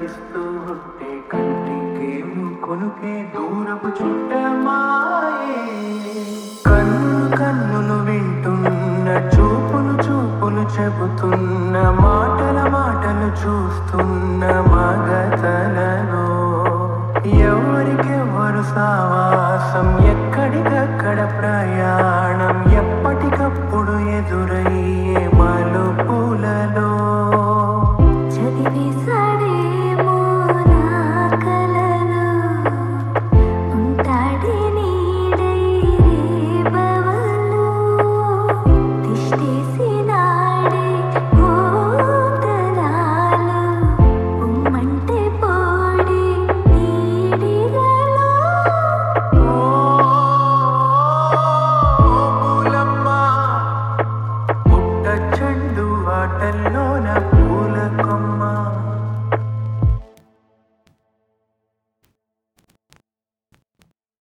కనిపిస్తూ ఉంటే కంటికేమో కొనుకే దూరపు చుట్టమాయే కన్ను కన్నును వింటున్న చూపులు చూపులు చెబుతున్న మాటల మాటలు చూస్తున్న మగతలలో ఎవరికెవరు సావాసం ఎక్కడికక్కడ ప్రయా